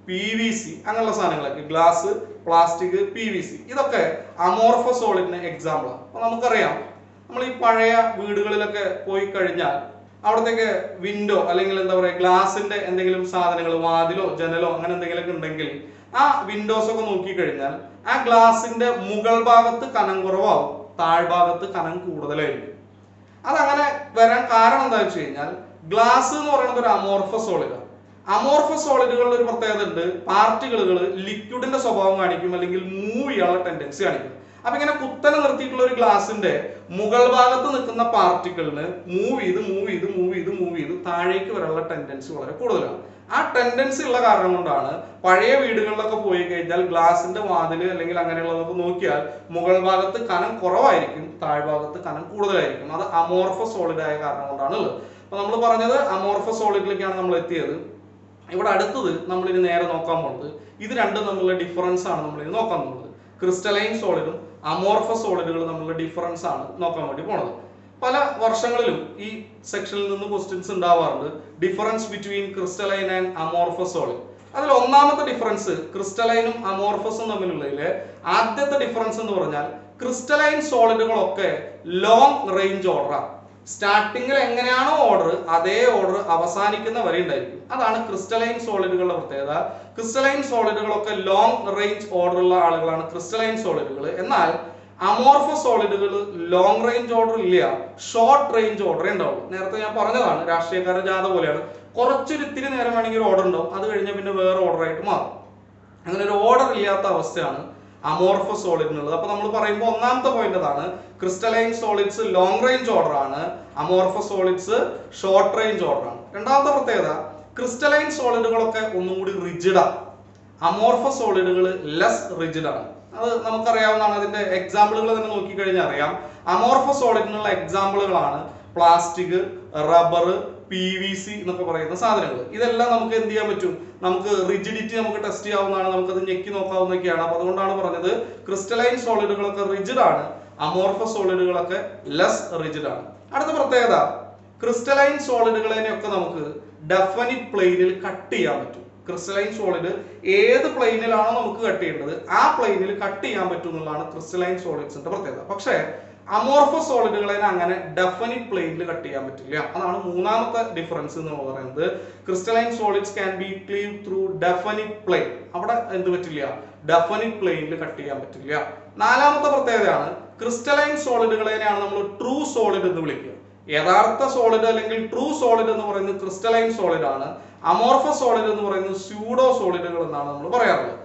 P V C അങ്ങനെയുള്ള സാധനങ്ങളൊക്കെ glass plastic P V C ഇതൊക്കെ അമോർഫ സോളിഡിന് എക്സാമ്പിളാണ് അപ്പൊ നമുക്കറിയാം നമ്മൾ ഈ പഴയ വീടുകളിലൊക്കെ പോയി കഴിഞ്ഞാൽ അവിടത്തേക്ക് വിൻഡോ അല്ലെങ്കിൽ എന്താ പറയുക ഗ്ലാസിന്റെ എന്തെങ്കിലും സാധനങ്ങൾ വാതിലോ ജനലോ അങ്ങനെ എന്തെങ്കിലുമൊക്കെ ഉണ്ടെങ്കിൽ ആ വിൻഡോസ് ഒക്കെ നോക്കിക്കഴിഞ്ഞാൽ ആ ഗ്ലാസിന്റെ മുകൾ ഭാഗത്ത് കനം കുറവാകും താഴ്ഭാഗത്ത് കനം കൂടുതലായിരിക്കും അതങ്ങനെ വരാൻ കാരണം എന്താ വെച്ച് കഴിഞ്ഞാൽ ഗ്ലാസ് എന്ന് പറയുന്നത് ഒരു അമോർഫ സോളിഡാണ് അമോർഫ സോളിഡുകളിൽ ഒരു പ്രത്യേകത ഉണ്ട് പാർട്ടിക്കിളുകൾ ലിക്വിഡിന്റെ സ്വഭാവം കാണിക്കും അല്ലെങ്കിൽ മൂവ് ചെയ്യാനുള്ള ടെൻഡൻസി കാണിക്കും അപ്പൊ ഇങ്ങനെ കുത്തനെ നിർത്തിയിട്ടുള്ള ഒരു ഗ്ലാസിന്റെ മുകൾ ഭാഗത്ത് നിൽക്കുന്ന പാർട്ടിക്കിളിന് മൂവ് ചെയ്ത് മൂവ് ചെയ്ത് മൂവ് ചെയ്ത് മൂവ് ചെയ്ത് താഴേക്ക് വരാനുള്ള ടെൻഡൻസി വളരെ കൂടുതലാണ് ആ ടെൻഡൻസി ഉള്ള കാരണം കൊണ്ടാണ് പഴയ വീടുകളിലൊക്കെ പോയി കഴിഞ്ഞാൽ ഗ്ലാസിന്റെ വാതില് അല്ലെങ്കിൽ അങ്ങനെയുള്ളതൊക്കെ നോക്കിയാൽ മുകൾ ഭാഗത്ത് കനം കുറവായിരിക്കും താഴ്ഭാഗത്ത് കനം കൂടുതലായിരിക്കും അത് അമോർഫ സോളിഡ് ആയ കാരണം കൊണ്ടാണ് ഉള്ളത് അപ്പൊ നമ്മൾ പറഞ്ഞത് അമോർഫ സോളിഡിലേക്കാണ് നമ്മൾ എത്തിയത് ഇവിടെ അടുത്തത് നമ്മൾ ഇനി നേരെ നോക്കാൻ പോകുന്നത് ഇത് രണ്ടും തമ്മിലുള്ള ഡിഫറൻസ് ആണ് നമ്മൾ ഇനി നോക്കാൻ പോകുന്നത് ക്രിസ്റ്റലൈൻ സോളിഡും അമോർഫ സോളിഡുകളും തമ്മിലുള്ള ഡിഫറൻസ് ആണ് നോക്കാൻ വേണ്ടി പോണത് പല വർഷങ്ങളിലും ഈ സെക്ഷനിൽ നിന്ന് ക്വസ്റ്റ്യൻസ് ഉണ്ടാവാറുണ്ട് difference between crystalline and amorphous solid അതിൽ ഒന്നാമത്തെ ഡിഫറൻസ് ക്രിസ്റ്റലൈനും അമോർഫസും തമ്മിലുള്ളതില് ആദ്യത്തെ ഡിഫറൻസ് എന്ന് പറഞ്ഞാൽ ക്രിസ്റ്റലൈൻ സോളിഡുകളൊക്കെ ലോങ് റേഞ്ച് ഓർഡറാണ് സ്റ്റാർട്ടിങ്ങിൽ എങ്ങനെയാണോ ഓർഡർ അതേ ഓർഡർ അവസാനിക്കുന്ന വരെ ഉണ്ടായിരിക്കും അതാണ് ക്രിസ്റ്റലൈൻ സോളിഡുകളുടെ പ്രത്യേകത ക്രിസ്റ്റലൈൻ സോളിഡുകളൊക്കെ ലോങ് റേഞ്ച് ഓർഡർ ഉള്ള ആളുകളാണ് ക്രിസ്റ്റലൈൻ സോളിഡുകൾ എന്നാൽ അമോർഫ സോളിഡുകൾ ലോങ് റേഞ്ച് ഓർഡർ ഇല്ല ഷോർട്ട് റേഞ്ച് ഓർഡർ ഉണ്ടാവും നേരത്തെ ഞാൻ പറഞ്ഞതാണ് രാഷ്ട്രീയക്കാരുടെ ജാഥ പോലെയാണ് കുറച്ചൊരു ഇത്തിരി നേരം വേണമെങ്കിൽ ഒരു ഓർഡർ ഉണ്ടാവും അത് കഴിഞ്ഞാൽ പിന്നെ വേറെ ഓർഡർ ആയിട്ട് മാറും അങ്ങനെ ഒരു ഓർഡർ ഇല്ലാത്ത അവസ്ഥയാണ് അമോർഫ സോളിഡിനുള്ളത് അപ്പൊ നമ്മൾ പറയുമ്പോൾ ഒന്നാമത്തെ പോയിന്റ് അതാണ് crystalline solids long range order ആണ് amorphous solids short range order ആണ് രണ്ടാമത്തെ പ്രത്യേകത ക്രിസ്റ്റലൈൻ സോളിഡുകളൊക്കെ ഒന്നും കൂടി റിജിഡാണ് അമോർഫ സോളിഡുകൾ ലെസ് റിജിഡ് ആണ് അത് നമുക്കറിയാവുന്നതാണ് അതിന്റെ എക്സാമ്പിളുകൾ തന്നെ നോക്കിക്കഴിഞ്ഞാൽ അറിയാം അമോർഫ സോളിഡിനുള്ള എക്സാമ്പിളുകളാണ് plastic rubber P V C എന്നൊക്കെ പറയുന്ന സാധനങ്ങൾ ഇതെല്ലാം നമുക്ക് എന്ത് ചെയ്യാൻ പറ്റും നമുക്ക് റിജിഡിറ്റി നമുക്ക് ടെസ്റ്റ് ചെയ്യാവുന്നതാണ് നമുക്കത് ഞെക്കി നോക്കാവുന്നതൊക്കെയാണ് അപ്പൊ അതുകൊണ്ടാണ് പറഞ്ഞത് ക്രിസ്റ്റലൈൻ സോളിഡുകളൊക്കെ റിജിഡ് ആണ് അമോർഫ സോളിഡുകളൊക്കെ ലെസ് റിജിഡ് ആണ് അടുത്ത പ്രത്യേകത ക്രിസ്റ്റലൈൻ സോളിഡുകളെയൊക്കെ നമുക്ക് ഡെഫനിറ്റ് പ്ലെയിനിൽ കട്ട് ചെയ്യാൻ പറ്റും ക്രിസ്റ്റലൈൻ സോളിഡ് ഏത് പ്ലെയിനിലാണോ നമുക്ക് കട്ട് ചെയ്യേണ്ടത് ആ പ്ലെയിനിൽ കട്ട് ചെയ്യാൻ പറ്റും എന്നുള്ളതാണ് ക്രിസ്റ്റലൈൻ സോളിഡ്സിന്റെ പ്രത്യേകത പക്ഷേ അമോർഫ സോളിഡുകളെ അങ്ങനെ ഡെഫനിറ്റ് പ്ലെയിനിൽ കട്ട് ചെയ്യാൻ പറ്റില്ല അതാണ് മൂന്നാമത്തെ ഡിഫറൻസ് എന്ന് പറയുന്നത് crystalline solids can be cleave through definite plane അവിടെ എന്ത് പറ്റില്ല ഡെഫനിറ്റ് പ്ലെയിനിൽ കട്ട് ചെയ്യാൻ പറ്റില്ല നാലാമത്തെ പ്രത്യേകതയാണ് ക്രിസ്റ്റലൈൻ സോളിഡുകളെയാണ് നമ്മൾ ട്രൂ സോളിഡ് എന്ന് വിളിക്കുക യഥാർത്ഥ സോളിഡ് അല്ലെങ്കിൽ ട്രൂ സോളിഡ് എന്ന് പറയുന്നത് ക്രിസ്റ്റലൈൻ സോളിഡ് ആണ് അമോർഫ സോളിഡ് എന്ന് പറയുന്നത് സ്യൂഡോ സോളിഡുകൾ എന്നാണ് നമ്മൾ പറയാറുള്ളത്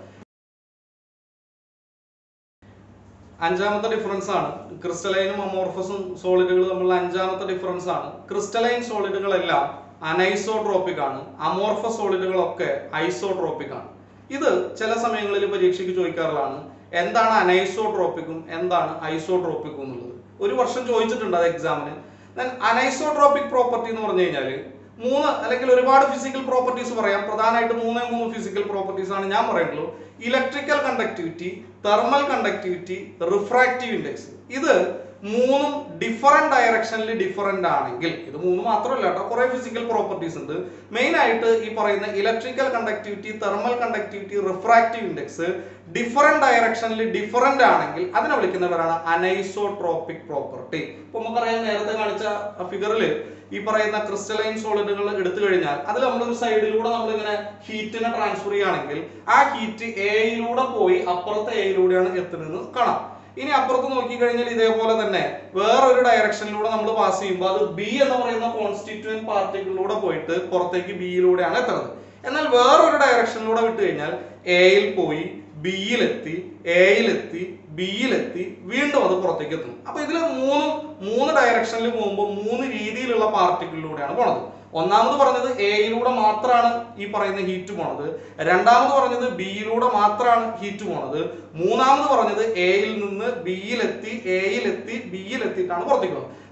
അഞ്ചാമത്തെ ഡിഫറൻസ് ആണ് ക്രിസ്റ്റലൈനും അമോർഫസും സോളിഡുകൾ തമ്മിലുള്ള അഞ്ചാമത്തെ ഡിഫറൻസ് ആണ് ക്രിസ്റ്റലൈൻ സോളിഡുകളെല്ലാം അനൈസോട്രോപ്പിക് ആണ് അമോർഫ സോളിഡുകളൊക്കെ ഐസോട്രോപ്പിക് ആണ് ഇത് ചില സമയങ്ങളിൽ പരീക്ഷയ്ക്ക് ചോദിക്കാറുള്ളതാണ് എന്താണ് അനൈസോട്രോപ്പിക്കും എന്താണ് ഐസോട്രോപ്പിക്കും എന്നുള്ളത് ഒരു വർഷം ചോദിച്ചിട്ടുണ്ട് അത് എക്സാമിന് അനൈസോട്രോപ്പിക് പ്രോപ്പർട്ടി എന്ന് പറഞ്ഞു കഴിഞ്ഞാൽ മൂന്ന് അല്ലെങ്കിൽ ഒരുപാട് ഫിസിക്കൽ പ്രോപ്പർട്ടീസ് പറയാം പ്രധാനമായിട്ട് മൂന്നേ മൂന്ന് ഫിസിക്കൽ പ്രോപ്പർട്ടീസ് ആണ് ഞാൻ പറയുന്നുള്ളൂ electrical conductivity thermal conductivity refractive index ഇത് മൂന്നും ഡിഫറെന്റ് ഡയറക്ഷനിൽ ഡിഫറെന്റ് ആണെങ്കിൽ ഇത് മൂന്ന് മാത്രമല്ല കേട്ടോ കുറെ ഫിസിക്കൽ പ്രോപ്പർട്ടീസ് ഉണ്ട് മെയിൻ ആയിട്ട് ഈ പറയുന്ന electrical conductivity thermal conductivity refractive index different ഡയറക്ഷനിൽ ഡിഫറെന്റ് ആണെങ്കിൽ അതിനെ വിളിക്കുന്നവരാണ് അനൈസോട്രോപിക് പ്രോപ്പർട്ടി ഇപ്പൊ നമുക്കറിയാം നേരത്തെ കാണിച്ച ഫിഗറിൽ ഈ പറയുന്ന ക്രിസ്റ്റലൈൻ സോളിഡുകൾ എടുത്തു കഴിഞ്ഞാൽ അതിൽ നമ്മളൊരു സൈഡിലൂടെ നമ്മളിങ്ങനെ ഹീറ്റിനെ ട്രാൻസ്ഫർ ചെയ്യുകയാണെങ്കിൽ ആ ഹീറ്റ് എയിലൂടെ പോയി അപ്പുറത്തെ എയിലൂടെയാണ് എത്തുന്നത് കാണാം ഇനി അപ്പുറത്ത് നോക്കിക്കഴിഞ്ഞാൽ ഇതേപോലെ തന്നെ വേറൊരു ഡയറക്ഷനിലൂടെ നമ്മൾ പാസ് ചെയ്യുമ്പോൾ അത് ബി എന്ന് പറയുന്ന കോൺസ്റ്റിറ്റ്യൂവൻ പാർട്ടിക്കിളിലൂടെ പോയിട്ട് പുറത്തേക്ക് ബിയിലൂടെയാണ് എത്തുന്നത് എന്നാൽ വേറൊരു ഡയറക്ഷനിലൂടെ വിട്ട് കഴിഞ്ഞാൽ എയിൽ പോയി ബിയിലെത്തി എയിലെത്തി ബിയിലെത്തി വീണ്ടും അത് പുറത്തേക്ക് എത്തും അപ്പൊ ഇതിൽ മൂന്ന് മൂന്ന് ഡയറക്ഷനിൽ പോകുമ്പോൾ മൂന്ന് രീതിയിലുള്ള പാർട്ടിക്കിളിലൂടെയാണ് പോണത് ഒന്നാമത് പറഞ്ഞത് എയിലൂടെ മാത്രമാണ് ഈ പറയുന്ന ഹീറ്റ് പോണത് രണ്ടാമത് പറഞ്ഞത് ബിയിലൂടെ മാത്രമാണ് ഹീറ്റ് പോണത് മൂന്നാമത് പറഞ്ഞത് എയിൽ നിന്ന് ബിയിലെത്തി എയിലെത്തി ബിയിലെത്തിയിട്ടാണ് പുറത്തേക്ക് പോകുന്നത്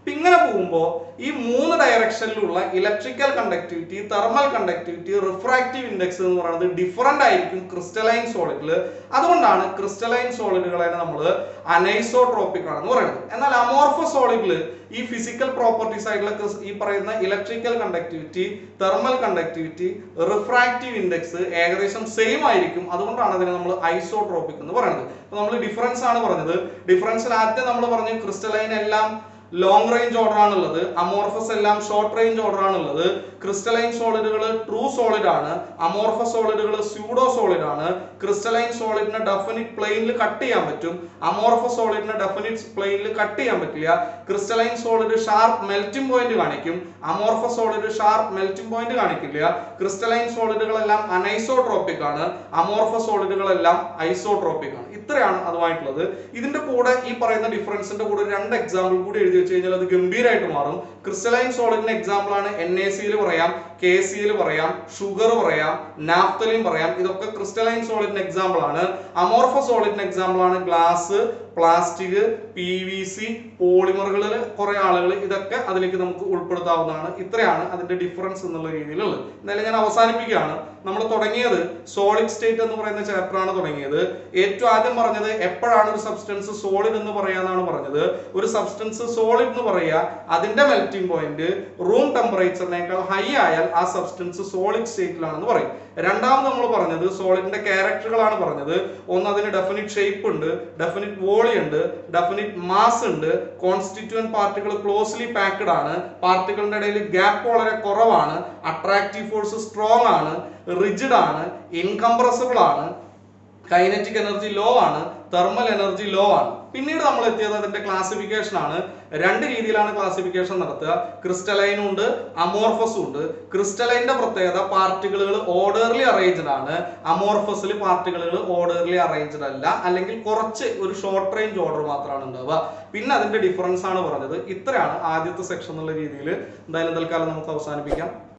അപ്പൊ ഇങ്ങനെ പോകുമ്പോൾ ഈ മൂന്ന് ഡയറക്ഷനിലുള്ള electrical conductivity thermal conductivity refractive index എന്ന് പറയുന്നത് ഡിഫറെന്റ് ആയിരിക്കും ക്രിസ്റ്റലൈൻ സോളിഡിൽ അതുകൊണ്ടാണ് ക്രിസ്റ്റലൈൻ സോളിഡുകളെ നമ്മൾ അനൈസോട്രോപ്പിക് ആണെന്ന് പറയുന്നത് എന്നാൽ അമോർഫോ സോളിഡിൽ ഈ ഫിസിക്കൽ പ്രോപ്പർട്ടീസ് ആയിട്ടുള്ള ക്രിസ്- ഈ പറയുന്ന electrical conductivity thermal conductivity refractive index ഏകദേശം സെയിം ആയിരിക്കും അതുകൊണ്ടാണ് അതിനെ നമ്മൾ ഐസോട്രോപ്പിക് എന്ന് പറയുന്നത് അപ്പൊ നമ്മൾ ഡിഫറൻസ് ആണ് പറഞ്ഞത് ഡിഫറൻസിൽ ആദ്യം നമ്മൾ പറഞ്ഞു ക്രിസ്റ്റലൈൻ എല്ലാം ലോങ് റേഞ്ച് ഓർഡർ ആണുള്ളത് അമോർഫസ് എല്ലാം ഷോർട്ട് റേഞ്ച് ഓർഡർ ആണുള്ളത് ക്രിസ്റ്റലൈൻ സോളിഡുകൾ ട്രൂ സോളിഡ് ആണ് അമോർഫസ് സോളിഡുകൾ സ്യൂഡോ സോളിഡ് ആണ് ക്രിസ്റ്റലൈൻ സോളിഡിനെ ഡെഫിനിറ്റ് പ്ലെയിനിൽ കട്ട് ചെയ്യാൻ പറ്റും അമോർഫസ് സോളിഡിനെ ഡെഫിനിറ്റ് പ്ലെയിനിൽ കട്ട് ചെയ്യാൻ പറ്റില്ല crystalline solid sharp melting point കാണിക്കും amorphous solid sharp melting point കാണിക്കില്ല ക്രിസ്റ്റലൈൻ സോളിഡുകളെല്ലാം അനൈസോട്രോപ്പിക് ആണ് അമോർഫസ് സോളിഡുകളെല്ലാം ഐസോട്രോപ്പിക് ആണ് ഇത്രയാണ് അതുമായിട്ടുള്ളത് ഇതിന്റെ കൂടെ ഈ പറയുന്ന ഡിഫറൻസിന്റെ കൂടെ രണ്ട് എക്സാമ്പിൾ കൂടി എഴുതി വെച്ച് കഴിഞ്ഞാൽ അത് ഗംഭീരമായിട്ട് മാറും ക്രിസ്റ്റലൈൻ സോളിഡിന്റെ എക്സാമ്പിൾ ആണ് എൻ എ സിയിൽ പറയാം കെ സിയിൽ പറയാം ഷുഗർ പറയാം നാഫ്തലിൻ പറയാം ഇതൊക്കെ ക്രിസ്റ്റലൈൻ സോളിഡിന്റെ എക്സാമ്പിൾ ആണ് അമോർഫ സോളിഡിന്റെ എക്സാമ്പിൾ ആണ് glass plastic P V C പോളിമറുകളിൽ കുറെ ആളുകൾ ഇതൊക്കെ അതിലേക്ക് നമുക്ക് ഉൾപ്പെടുത്താവുന്നതാണ് ഇത്രയാണ് അതിന്റെ ഡിഫറൻസ് എന്നുള്ള രീതിയിലുള്ളത് എന്തായാലും ഞാൻ അവസാനിപ്പിക്കുകയാണ് നമ്മൾ തുടങ്ങിയത് സോളിഡ് സ്റ്റേറ്റ് എന്ന് പറയുന്ന ചാപ്റ്റർ ആണ് തുടങ്ങിയത് ഏറ്റവും ആദ്യം പറഞ്ഞത് എപ്പോഴാണ് ഒരു സബ്സ്റ്റൻസ് സോളിഡ് എന്ന് പറയാന്നാണ് പറഞ്ഞത് ഒരു സബ്സ്റ്റൻസ് സോളിഡ് എന്ന് പറയുക അതിന്റെ മെൽറ്റിംഗ് പോയിന്റ് റൂം ടെമ്പറേച്ചറിനേക്കാൾ ഹൈ ആയാൽ ആ സബ്സ്റ്റൻസ് സോളിഡ് സ്റ്റേറ്റിലാണെന്ന് പറയും രണ്ടാമത് നമ്മൾ പറഞ്ഞത് സോളിഡിന്റെ ക്യാരക്ടറുകളാണ് പറഞ്ഞത് ഒന്ന് അതിന് ഡെഫിനിറ്റ് ഷേപ്പ് ഉണ്ട് ഡെഫിനിറ്റ് വോളി ഉണ്ട് ഡെഫിനിറ്റ് മാസ് ഉണ്ട് കോൺസ്റ്റിറ്റ്യൂവന്റ് പാർട്ടികൾ ക്ലോസ്ലി പാക്ഡ് ആണ് പാർട്ടികളുടെ ഇടയിൽ ഗ്യാപ്പ് വളരെ കുറവാണ് അട്രാക്റ്റീവ് ഫോഴ്സ് സ്ട്രോങ് ആണ് റിജിഡ് ആണ് ഇൻകംപ്രസിബിൾ ആണ് കൈനറ്റിക് എനർജി ലോ ആണ് തെർമൽ എനർജി ലോ ആണ് പിന്നീട് നമ്മൾ എത്തിയത് അതിന്റെ ക്ലാസിഫിക്കേഷൻ ആണ് രണ്ട് രീതിയിലാണ് ക്ലാസിഫിക്കേഷൻ നടത്തുക ക്രിസ്റ്റലൈനും ഉണ്ട് അമോർഫസും ഉണ്ട് ക്രിസ്റ്റലൈന്റെ പ്രത്യേകത പാർട്ടിക്കിളുകൾ ഓർഡർലി അറേഞ്ച്ഡ് ആണ് അമോർഫസിൽ പാർട്ടിക്കിളുകൾ ഓർഡർലി അറേഞ്ച്ഡ് അല്ല അല്ലെങ്കിൽ കുറച്ച് ഒരു ഷോർട്ട് റേഞ്ച് ഓർഡർ മാത്രമാണ് ഉണ്ടാവുക പിന്നെ അതിന്റെ ഡിഫറൻസ് ആണ് പറഞ്ഞത് ഇത്രയാണ് ആദ്യത്തെ സെക്ഷൻ എന്നുള്ള രീതിയിൽ എന്തായാലും തൽക്കാലം നമുക്ക് അവസാനിപ്പിക്കാം